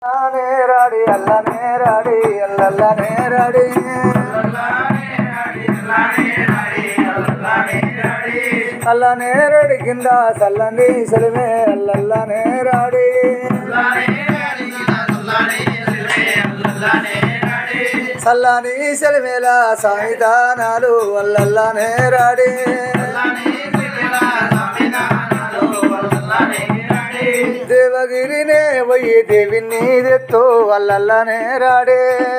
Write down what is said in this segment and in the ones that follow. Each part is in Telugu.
నేరాడి అల్ల నేరాడి అల్లల్ల నేరాడి అల్ల నేరడి కింద చల్లండి సెలిమే అల్లల్ల నేరాడి చల్లని సెలిమేల సాయిదానాలు అల్లల్ల నేరాడి దేవగిరినే పోయి దేవిని తెత్తు అల్లల్ల నేరాడే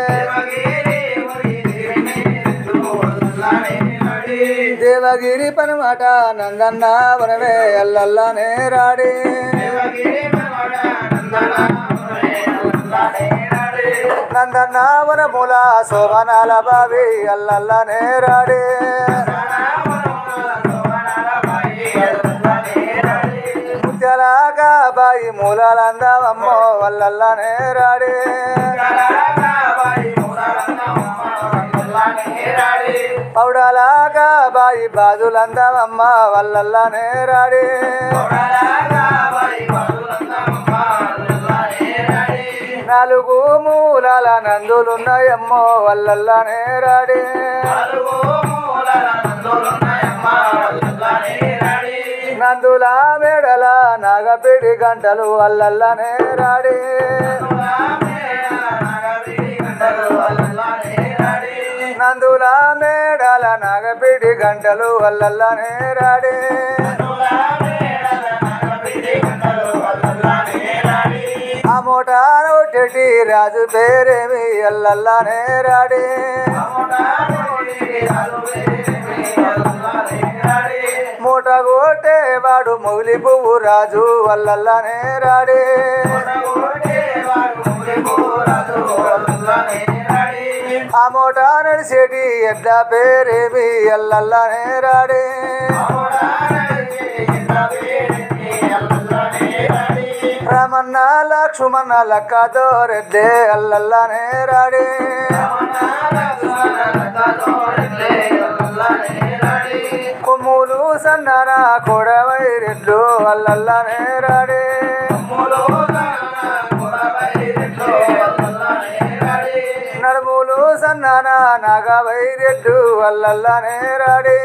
దేవగిరి పనమాట నందన్న వనమే అల్లల్ల నేరాడే నందన్న వనముల శోభనాల బావి అల్లల్ల నేరాడే ముత్యాలాగా బాయి మూలాలందవమ్మో వల్లల్ల నేరాడే పౌడాలాగా బాయి బాజులందవమ్మ వల్లల్ల నేరాడే నాలుగు మూలాల నందులున్నాయమ్మో వల్లల్ల నేరాడే నందుల మేడల నాగపిడి గంటలు వల్లల్ల నేరాడే నందుల మేడల నాగపిడి గంటలు వల్లల్ల నేరాడే ఆ మూట నోటెటి రాజు పేరేమి అల్లల్ల నేరాడే మూట కొట్టే వాడు మొగిలి పువ్వు రాజు వల్లల్ల నేరాడే ఆ మూట నడిచేటి ఎడ్ల పేరేమి అల్లల్ల నేరాడే రమన్న లక్ష్మణ లక్కదో రెడ్డే అల్లల్ల నేరాడే కొమ్ములు సన్నన కొడవై రెడ్లు అల్లల్ల నేరాడే నడుములు సన్నన నాగవై రెడ్డు అల్లల్ల నేరాడే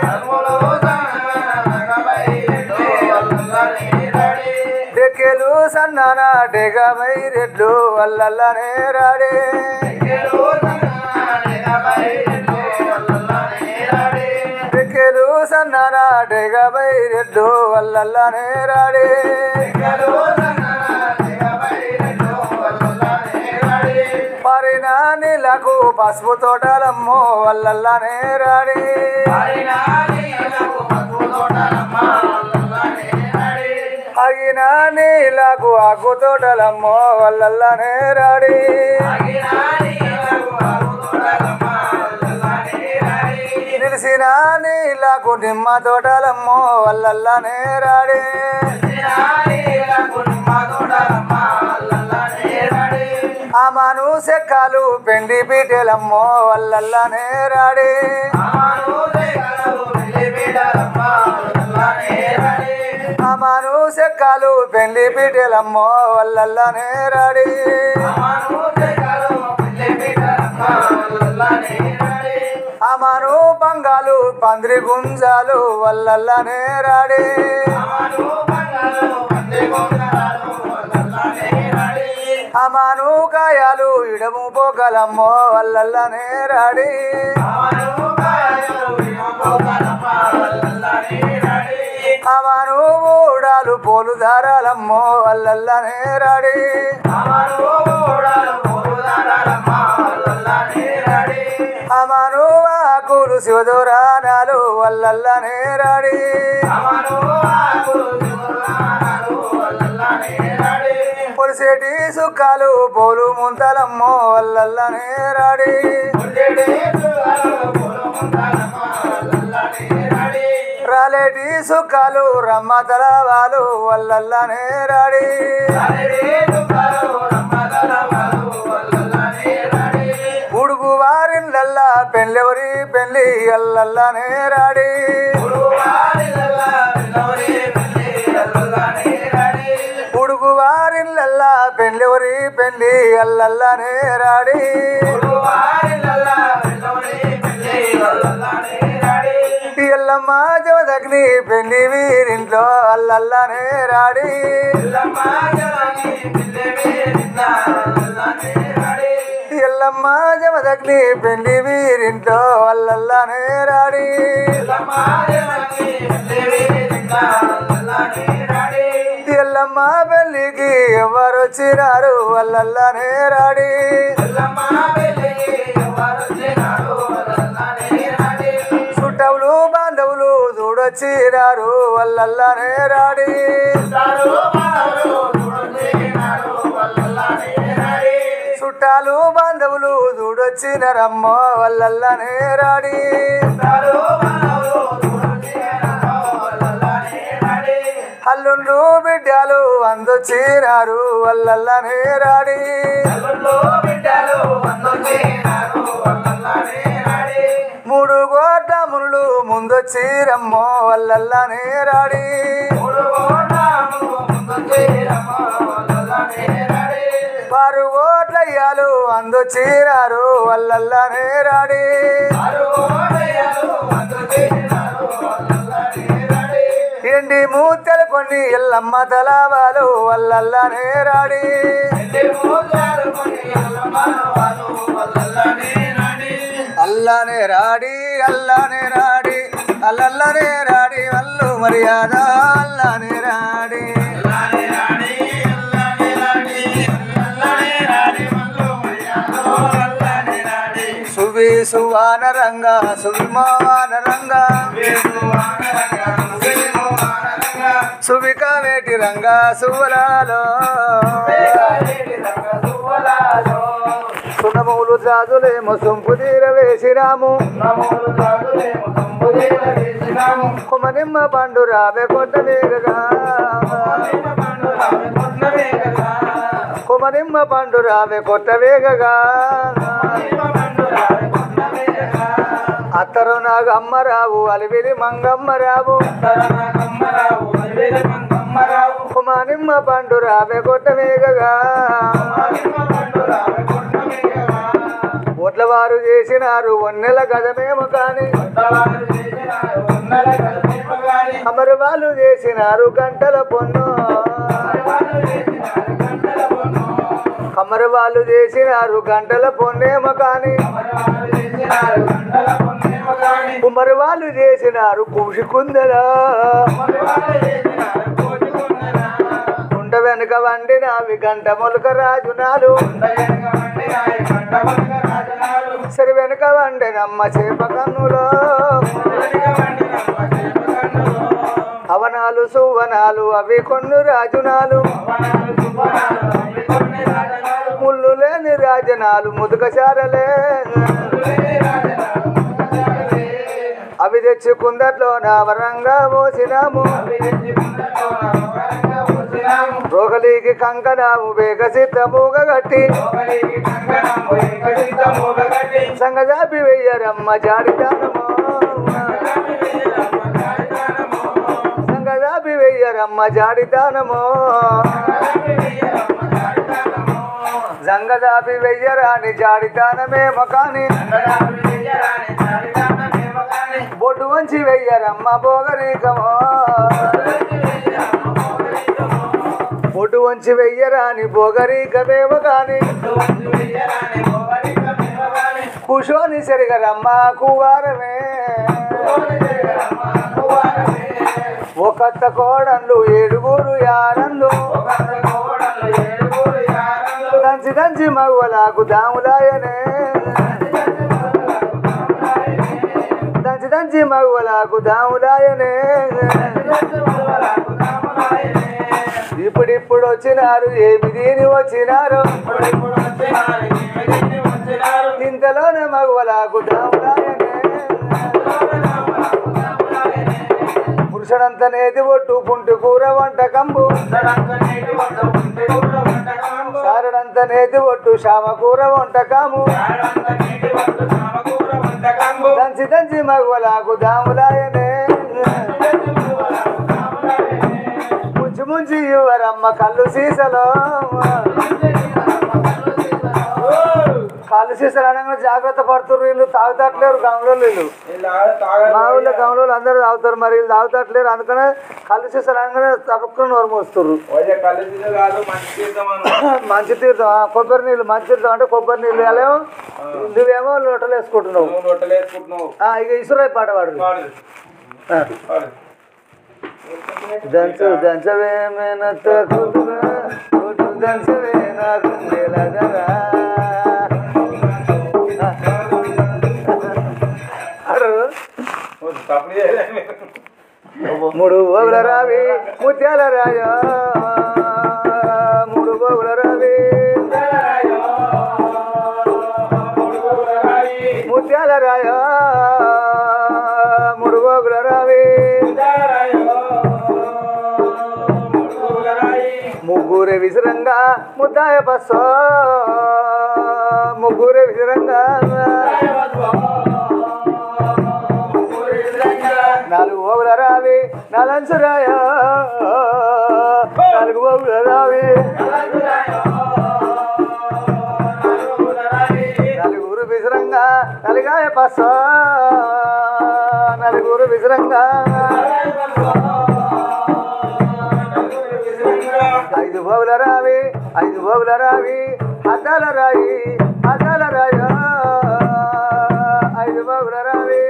డెక్కెలు సన్నన డెగవై రెడ్లు అల్లల్ల నేరాడే డెక్కెలు సన్నన డెగవై రెడ్లు అల్లల్ల నేరాడే పరిన నీలకు పసుపు తోటలమ్మో వల్లల్ల నేరాడే అగిన నీలకు ఆకు తోటలమ్మో వల్లల్ల నేరాడే నిలిసిన నీలకు నిమ్మ తోటలమ్మో వల్లల్ల నేరాడే అమను సెక్కలు పెండి పీటెలమ్మో వల్లల్ల నేరాడే అమను సెక్కలు పెండి పీటెలమ్మో వల్లల్ల నేరాడే అమను పంగాలు పందిరి గుంజాలు వల్లల్ల నేరాడే అమను కాయాలు ఇడము పోగలమ్మో వల్లల్ల నేరాడే అమను ఊడాలు పోలు దారాలమ్మో వల్లల్ల నేరాడే అమను ఆకులు శివదూరానాలు వల్లల్ల నేరాడే పొడిసేటి సుక్కాలు పోలు ముంతలమ్మో వల్లల్ల నేరాడే రాలేటి సుక్కాలు రమ్మ తలవాలు వల్లల్ల నేరాడే ఉడుగు వారిల్లల్లా పెళ్ళెవరి పెళ్ళి అల్లల్ల నేరాడే ఉడుగు వారిల్లల్లా పెళ్ళెవరి పెళ్లి అల్లల్లనే రాడి ఎల్లమ్మ జమదగ్ని పెళ్లి వీరింట్లో అల్లల్లనే రాడి ఎల్లమ్మ జమదగ్ని పెళ్లి వీరింట్లో అల్లల్లనే రాడి ఎల్లమ్మ పెళ్లికి ఎవరు వచ్చినారు అల్లల్లనే రాడి చుట్టవులు బాంధవులు చూడొచ్చినారు అల్లల్లనే రాడి చుట్టాలు బాంధవులు చూడొచ్చినారమ్మో వల్లల్లనే రాడి అల్లుండ్రు బిడ్డలు అందొచ్చినారు వల్లల్లనే రాడి మూడు కోట మునులు ముందొచ్చిరమ్మో వల్లల్లనే రాడి వారు ఓట్లయ్యాలు అందొచ్చిరారు వల్లల్లనే రాడి ఎండి మూతలు కొన్ని ఎల్లమ్మ తలావాలు వల్లల్లనే రాడి అల్లనే రాడి అల్లనే రాడి అల్లల్లనే రాడి వల్లు మర్యాద అల్లనే రాడి సువి సువాన రంగ సువిమాన రంగ సువిక వేటి రంగ సువలాలో సునములు జాజులేమో సొంపు తీర వేసిరాము కుమనిమ్మ పండు రావే కొట్ట వేగగా కుమనిమ్మ పండు రావే కొట్ట వేగగా అత్తరు నాకు అమ్మరావు అలివిలి మంగమ్మరావు కుమానిమ్మ పండు రావే కొట్ట వేగగా ఓట్ల వారు చేసినారు వన్నెల గదమేమో కాని అమరు వాళ్ళు చేసినారు గంటల పొన్ను కమరు వాళ్ళు చేసినారు గంటల పొన్నేమో కాని కుమరు వాళ్ళు చేసినారు కూసి కుందరా కుంట వెనుక వండినవి గంట మొలక రాజునాలు సరి వెనుక వండినమ్మ చేప కన్నులో అవనాలు సువనాలు అవి కొన్ని రాజునాలు ముళ్ళు లేని రాజనాలు ముదుకశారలే అవి తెచ్చి కుందట్లో నావరంగా పోసినాము రోగలికి కంకణాము వేగ సిద్ధముగా గట్టి సంగజాపి వెయ్యరమ్మ జాడిదానము సంగజాపి వెయ్యరమ్మ జాడిదానము జంగదాపి వెయ్యరాని జాడిదానమేమో కానీ బొడ్డు వంచి వెయ్యరమ్మ భోగరీకమో బొడ్డు వంచి వెయ్యరాని భోగరీకమేమో కానీ కుషోని సెరగరమ్మ కువారమే ఒకత్త కోడన్లు ఏడుగురు యారన్లు దంచి దంచి మగువలకు దాములాయనే దంచి దంచి మగువలకు దాములాయనే ఇప్పుడిప్పుడు వచ్చినారు ఏమి దీని వచ్చినారు ఇంతలోనే మగువలకు దాములాయనే పురుషుడంత నేతి ఒట్టు పుంటు కూర వంటకంబు సారడంత నేతి ఒట్టు శామ కూర వంటకము దంచి దంచి మగువలకు దాములాయనే ముంచి ముంచి ఇవ్వరమ్మ కళ్ళు సీసలో సీసాలు అనగానే జాగ్రత్త పడుతున్నారు వీళ్ళు తాగుతట్లేరు గమలో వీళ్ళు వీళ్ళు ఆడ తాగాలి మా ఊళ్ళో గమలో అందరూ తాగుతారు మరి వీళ్ళు తాగుతట్లేరు అందుకనే కళ్ళు సీసాలు అనగానే తప్పకుండా నోరు మోస్తారు పోయే కళ్ళు తీసే కాదు మంచి తీద్దామను మంచి తీర్థం ఆ, కొబ్బరి నీళ్ళు మంచి తీర్థం అంటే కొబ్బరి నీళ్ళు వేలేమో నువ్వేమో లోటలు వేసుకుంటున్నావు నువ్వు రొట్టెలు వేసుకుంటున్నావు ఆ, ఇక ఇసురాయి పాట పాడు పాడు ఆ. పాడు దంచు దంచవేమేనత్త కూతురా కూతు దంచవే నా గుండెల ధరా అడు నువ్వు తప్పుడు చేయలేదు మూడు బోగుల రావి ముత్యాల రాయ మూడు బోగుల రావి ముత్యాల రాయ మూడు బోగుల రావి ముగ్గురే విసిరంగా ముద్దాయ బస్స ముగ్గురే విసిరంగా నాలుగు ఓగుల రావి నలంచురాయ నాలుగు ఓగుల రావి నలుగురు విసిరంగా నలుగాయ బస్స నలుగురు విసిరంగా ఐదు బోగుల రావి ఐదు బోగుల రావి అద్దాల రాయి అద్దాల రాయ ఐదు బోగుల రావి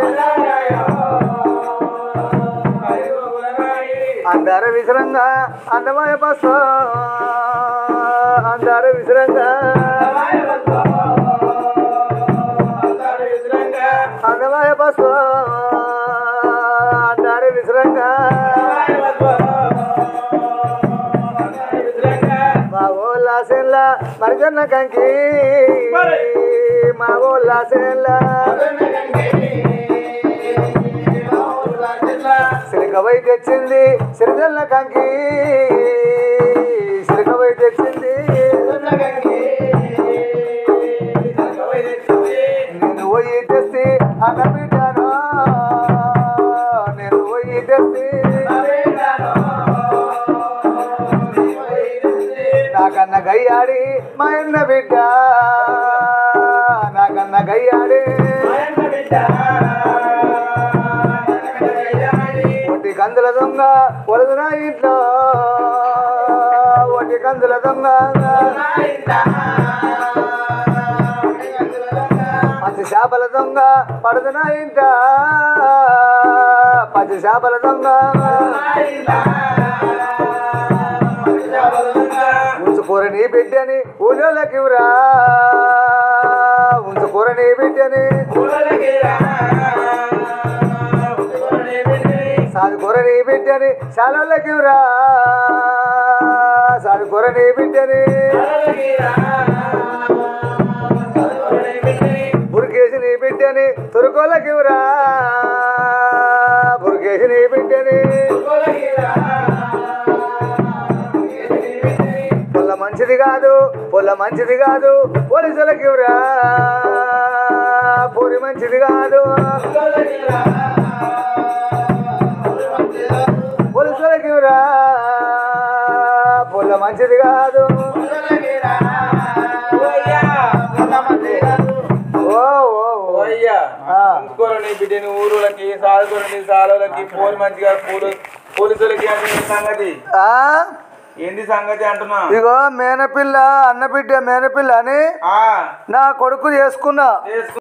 అందర విసరంగా అందమయ బస్సు అందర విసరంగా అందమయ బస్సు అందర విసరంగా మా ఊళ్ళ సెల్ల మరిజొన్న కంకి మా ఊళ్ళ సెల్ల సిరికవై తెచ్చింది సిరిజల్ల కంకి సిరికవై తెచ్చింది నేను పోయి తెస్తి అన్న బిడ్డాను నేను పోయి తెస్తి నాకన్న గయ్యాడి మా అన్న బిడ్డ నాకన్న గయ్యాడి ఒంటి కందుల దొంగ వలదున ఇంట్లో ఒంటి కందుల దొంగ పచ్చి చేపల దొంగ పడుతున్న ఇంట పచ్చి చేపల దొంగ ఉంచుకూర నీ బిడ్డని ఊళ్ళోకివ్వరా ఉంచుకూర నీ బిడ్డని సాదుకూర నీ బిడ్డని శాలలోకివ్వరా సాదుకూర నీ బిడ్డని బురికేసి నీ బిడ్డని తురుకోలకివ్వరా బురికేసి నీ బిడ్డని పొల్ల మంచిది కాదు పొల్ల మంచిది కాదు పోలీసులకివ్వరా పూరి మంచిది కాదు పోలీసులకివ్వరా పొల్ల మంచిది కాదు ఓ ఓ ఓ. అయ్యా ఆ. నీ బిడ్డని ఊరులకి సాదుకోరని సాలకి పోలి మంచిగా పూలు పోలీసులకి అంటే ఏంది సంగతి ఆ? ఏంది సంగతి అంటున్నా ఇగో మేనపిల్ల అన్నబిడ్డ మేనపిల్ల అని ఆ నా కొడుకు చేసుకున్నా చేసుకు